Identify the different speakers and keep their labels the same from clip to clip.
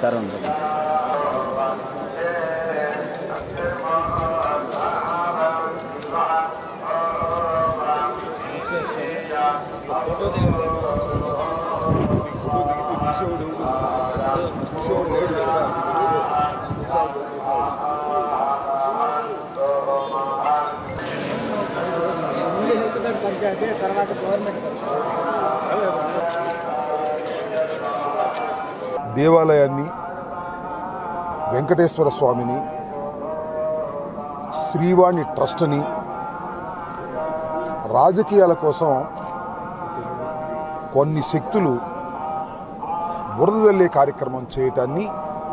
Speaker 1: sir ఉంది
Speaker 2: దేవాలయాన్ని వెంకటేశ్వర స్వామిని శ్రీవాణి ట్రస్ట్ని రాజకీయాల కోసం కొన్ని శక్తులు బురదల్లే కార్యక్రమం చేయటాన్ని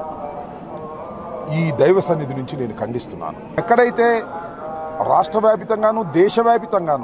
Speaker 2: ఈ దైవ సన్నిధి నుంచి నేను ఖండిస్తున్నాను ఎక్కడైతే రాష్ట్ర వ్యాపితంగాను దేశవ్యాపితంగాను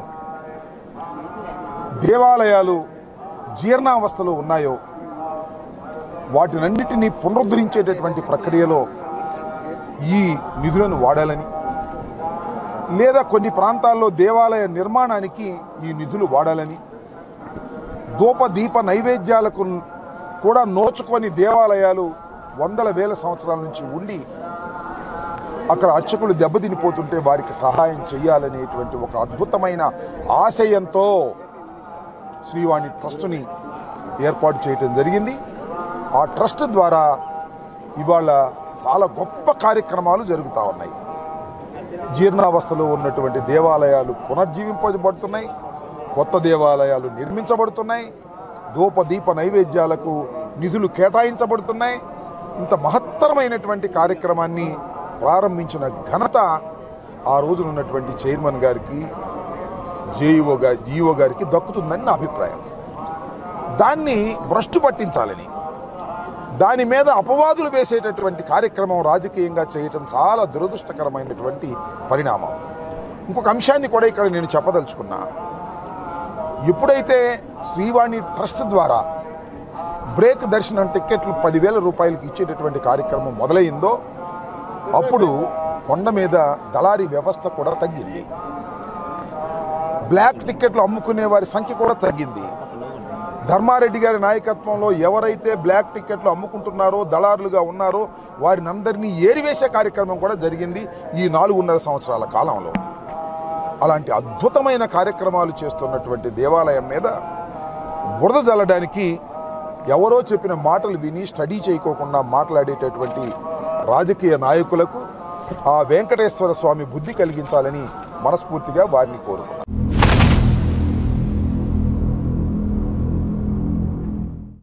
Speaker 2: దేవాలయాలు జీర్ణావస్థలో ఉన్నాయో వాటినన్నిటినీ పునరుద్ధరించేటటువంటి ప్రక్రియలో ఈ నిధులను వాడాలని లేదా కొన్ని ప్రాంతాల్లో దేవాలయ నిర్మాణానికి ఈ నిధులు వాడాలని ధూప దీప నైవేద్యాలకు కూడా నోచుకొని దేవాలయాలు వందల వేల సంవత్సరాల నుంచి ఉండి అక్కడ అర్చకులు దెబ్బతినిపోతుంటే వారికి సహాయం చేయాలనేటువంటి ఒక అద్భుతమైన ఆశయంతో శ్రీవాణి ట్రస్టుని ఏర్పాటు చేయటం జరిగింది ఆ ట్రస్ట్ ద్వారా ఇవాళ చాలా గొప్ప కార్యక్రమాలు జరుగుతూ ఉన్నాయి జీర్ణావస్థలో ఉన్నటువంటి దేవాలయాలు పునర్జీవింపబడుతున్నాయి కొత్త దేవాలయాలు నిర్మించబడుతున్నాయి ధూప దీప నైవేద్యాలకు నిధులు కేటాయించబడుతున్నాయి ఇంత మహత్తరమైనటువంటి కార్యక్రమాన్ని ప్రారంభించిన ఘనత ఆ రోజున ఉన్నటువంటి చైర్మన్ గారికి జేఈఓ గారి జీఓ గారికి దక్కుతుందని నా అభిప్రాయం దాన్ని భ్రష్టు పట్టించాలని దాని మీద అపవాదులు వేసేటటువంటి కార్యక్రమం రాజకీయంగా చేయటం చాలా దురదృష్టకరమైనటువంటి పరిణామం ఇంకొక అంశాన్ని కూడా ఇక్కడ నేను చెప్పదలుచుకున్నా ఎప్పుడైతే శ్రీవాణి ట్రస్ట్ ద్వారా బ్రేక్ దర్శనం టిక్కెట్లు పదివేల రూపాయలకి ఇచ్చేటటువంటి కార్యక్రమం మొదలైందో అప్పుడు కొండ మీద దళారీ వ్యవస్థ కూడా తగ్గింది బ్లాక్ టిక్కెట్లు అమ్ముకునే వారి సంఖ్య కూడా తగ్గింది ధర్మారెడ్డి గారి నాయకత్వంలో ఎవరైతే బ్లాక్ టిక్కెట్లు అమ్ముకుంటున్నారో దళారులుగా ఉన్నారో వారిని అందరినీ ఏరివేసే కార్యక్రమం కూడా జరిగింది ఈ నాలుగున్నర సంవత్సరాల కాలంలో అలాంటి అద్భుతమైన కార్యక్రమాలు చేస్తున్నటువంటి దేవాలయం మీద బురద జల్లడానికి ఎవరో చెప్పిన మాటలు విని స్టడీ చేయకోకుండా మాట్లాడేటటువంటి రాజకీయ నాయకులకు ఆ వెంకటేశ్వర స్వామి బుద్ధి కలిగించాలని మనస్ఫూర్తిగా వారిని కోరుకున్నాను